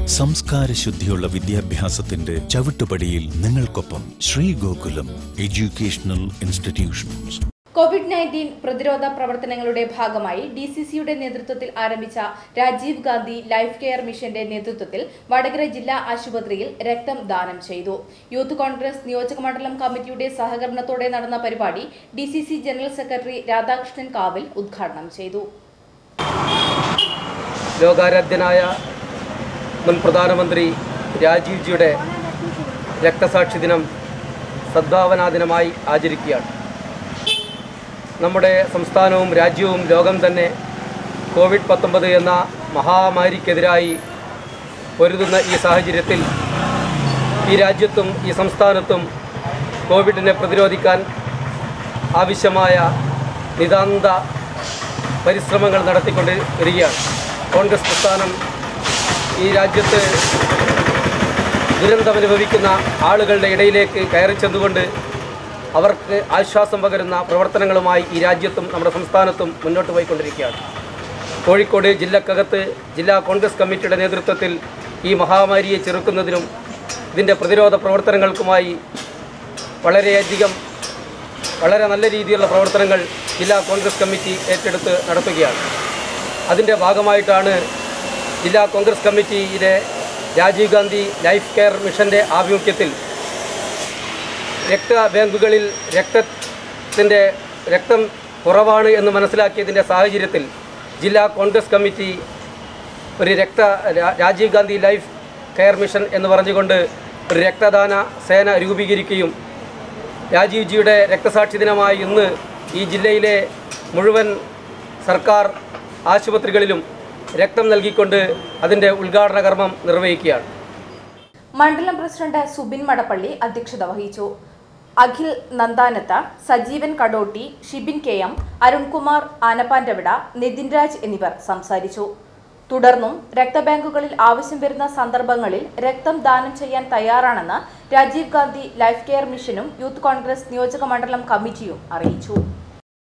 സംസ്കാര ശുദ്ധിയുള്ള വിദ്യാഭ്യാസത്തിന്റെ ചവിട്ടുപടിയിൽ നിങ്ങൾക്കൊപ്പം Sree Gokulam educational institutions Covid nineteen പ്രതിരോധ പ്രവർത്തനങ്ങളുടെ ഭാഗമായി ഡി സി സിയുടെ നേതൃത്വത്തിൽ ആരംഭിച്ച രാജീവ് ഗാന്ധി ലൈഫ് കെയർ മിഷന്റെ നേതൃത്വത്തിൽ വടകര ജില്ലാ ആശുപത്രിയിൽ രക്തം ദാനം ചെയ്തു യൂത്ത് കോൺഗ്രസ് നിയോജക മണ്ഡലം കമ്മിറ്റിയുടെ സഹകരണത്തോടെ നടന്ന പരിപാടി D C C general secretary Radhakrishnan Kavil ഉദ്ഘാടനം ചെയ്തു ലോകാരാധ്യനായ മുൻ പ്രധാനമന്ത്രി രാജീവ്ജിയുടെ രക്തസാക്ഷി ദിനം സദ്ഭാവനാ ദിനമായി ആചരിക്കുകയാണ് നമ്മുടെ സംസ്ഥാനവും രാജ്യവും ലോകം തന്നെ കോവിഡ് പത്തൊമ്പത് എന്ന മഹാമാരിക്കെതിരായി പൊരുതുന്ന ഈ സാഹചര്യത്തിൽ ഈ രാജ്യത്തും ഈ സംസ്ഥാനത്തും കോവിഡിനെ പ്രതിരോധിക്കാൻ ആവശ്യമായ നിതാന്ത പരിശ്രമങ്ങൾ നടത്തിക്കൊണ്ട് വരികയാണ് കോൺഗ്രസ് പ്രസ്ഥാനം ഈ രാജ്യത്ത് ദുരന്തമനുഭവിക്കുന്ന ആളുകളുടെ ഇടയിലേക്ക് കയറി ചെന്നുകൊണ്ട് അവർക്ക് ആശ്വാസം പകരുന്ന പ്രവർത്തനങ്ങളുമായി ഈ രാജ്യത്തും നമ്മുടെ സംസ്ഥാനത്തും മുന്നോട്ട് പോയിക്കൊണ്ടിരിക്കുകയാണ് കോഴിക്കോട് ജില്ലക്കകത്ത് ജില്ലാ കോൺഗ്രസ് കമ്മിറ്റിയുടെ നേതൃത്വത്തിൽ ഈ മഹാമാരിയെ ചെറുക്കുന്നതിനും ഇതിൻ്റെ പ്രതിരോധ പ്രവർത്തനങ്ങൾക്കുമായി വളരെയധികം വളരെ നല്ല രീതിയിലുള്ള പ്രവർത്തനങ്ങൾ ജില്ലാ കോൺഗ്രസ് കമ്മിറ്റി ഏറ്റെടുത്ത് നടത്തുകയാണ് അതിൻ്റെ ഭാഗമായിട്ടാണ് ജില്ലാ കോൺഗ്രസ് കമ്മിറ്റിയിലെ രാജീവ് ഗാന്ധി ലൈഫ് കെയർ മിഷൻ്റെ ആഭിമുഖ്യത്തിൽ രക്ത ബാങ്കുകളിൽ രക്തത്തിൻ്റെ രക്തം കുറവാണ് എന്ന് മനസ്സിലാക്കിയതിൻ്റെ സാഹചര്യത്തിൽ ജില്ലാ കോൺഗ്രസ് കമ്മിറ്റി ഒരു രക്ത രാ- Rajiv Gandhi life care mission എന്ന് പറഞ്ഞുകൊണ്ട് ഒരു രക്തദാന സേന രൂപീകരിക്കുകയും രാജീവ് ജിയുടെ രക്തസാക്ഷി ദിനമായ ഇന്ന് ഈ ജില്ലയിലെ മുഴുവൻ സർക്കാർ ആശുപത്രികളിലും രക്തം നൽകിക്കൊണ്ട് അതിൻ്റെ ഉദ്ഘാടന കർമ്മം നിർവഹിക്കുകയാണ് മണ്ഡലം പ്രസിഡന്റ് സുബിൻ മടപ്പള്ളി അധ്യക്ഷത വഹിച്ചു അഖിൽ നന്ദാനത്ത സജീവൻ കടോട്ടി ഷിബിൻ കെ എം അരുൺകുമാർ ആനപ്പാൻഡവിട നിതിൻ രാജ് എന്നിവർ സംസാരിച്ചു തുടർന്നും രക്തബാങ്കുകളിൽ ആവശ്യം വരുന്ന സന്ദർഭങ്ങളിൽ രക്തം ദാനം ചെയ്യാൻ തയ്യാറാണെന്ന് രാജീവ് ഗാന്ധി ലൈഫ് കെയർ മിഷനും യൂത്ത് കോൺഗ്രസ് നിയോജക മണ്ഡലം കമ്മിറ്റിയും അറിയിച്ചു